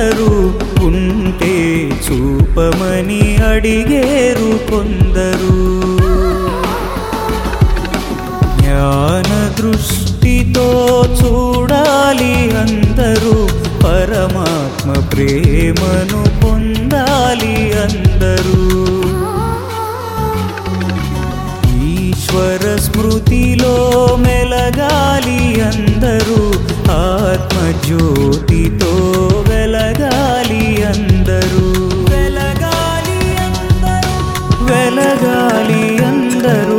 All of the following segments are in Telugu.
అందరూ ఉంటే చూపమని అడిగేరు కొందరు జ్ఞాన దృష్టితో చూడాలి అందరూ పరమాత్మ ప్రేమను పొందాలి అందరూ ఈశ్వర స్మృతిలో మెలగాలి అందరూ ఆత్మజ్యోతితో వెలగాలి అందరూ వెలగాలి అందరూ వెలగాలి అందరూ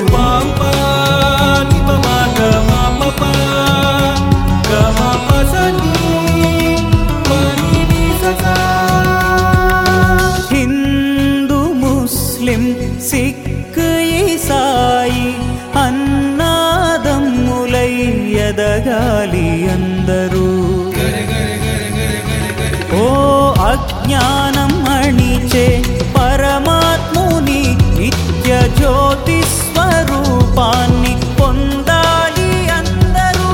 హిందూ ముస్లిం సిక్ ఈసాయి అన్నాదమ్ములై ఎదగాలి అందరూ ఓ అజ్ఞానం అణిచే పరమాత్ముని నిత్య జ్యోతి స్వరూపాన్ని పొందాలి అందరూ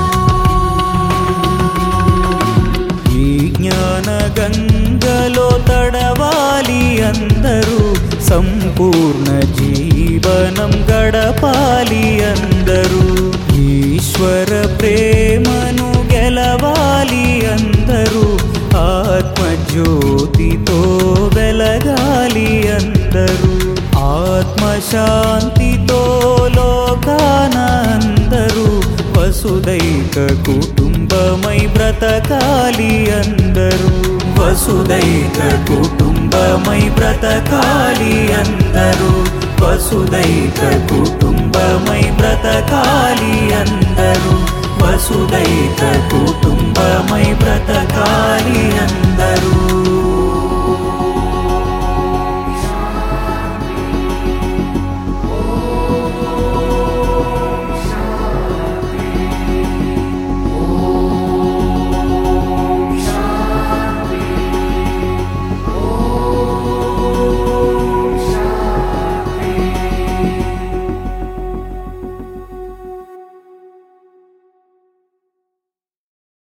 ఈ జ్ఞాన గంగలో తడవాలి అందరూ సంపూర్ణ జీవనం గడపాలి అందరూ ఈశ్వర ప్రేమను గెలవాలి అందరూ ఆత్మజ్యోతితో వెలగాలి అందరూ ఆత్మశాంతితో లోకాన అందరూ వసుదైక కుటుంబమై బ్రతకాలి అందరూ వసుదైక కుటుంబమై బ్రతకాలి అందరూ వసుదైక కుటుంబమై బ్రతకాలి అందరూ వసుదైక కుటుంబమై బ్రతకాలి అందరూ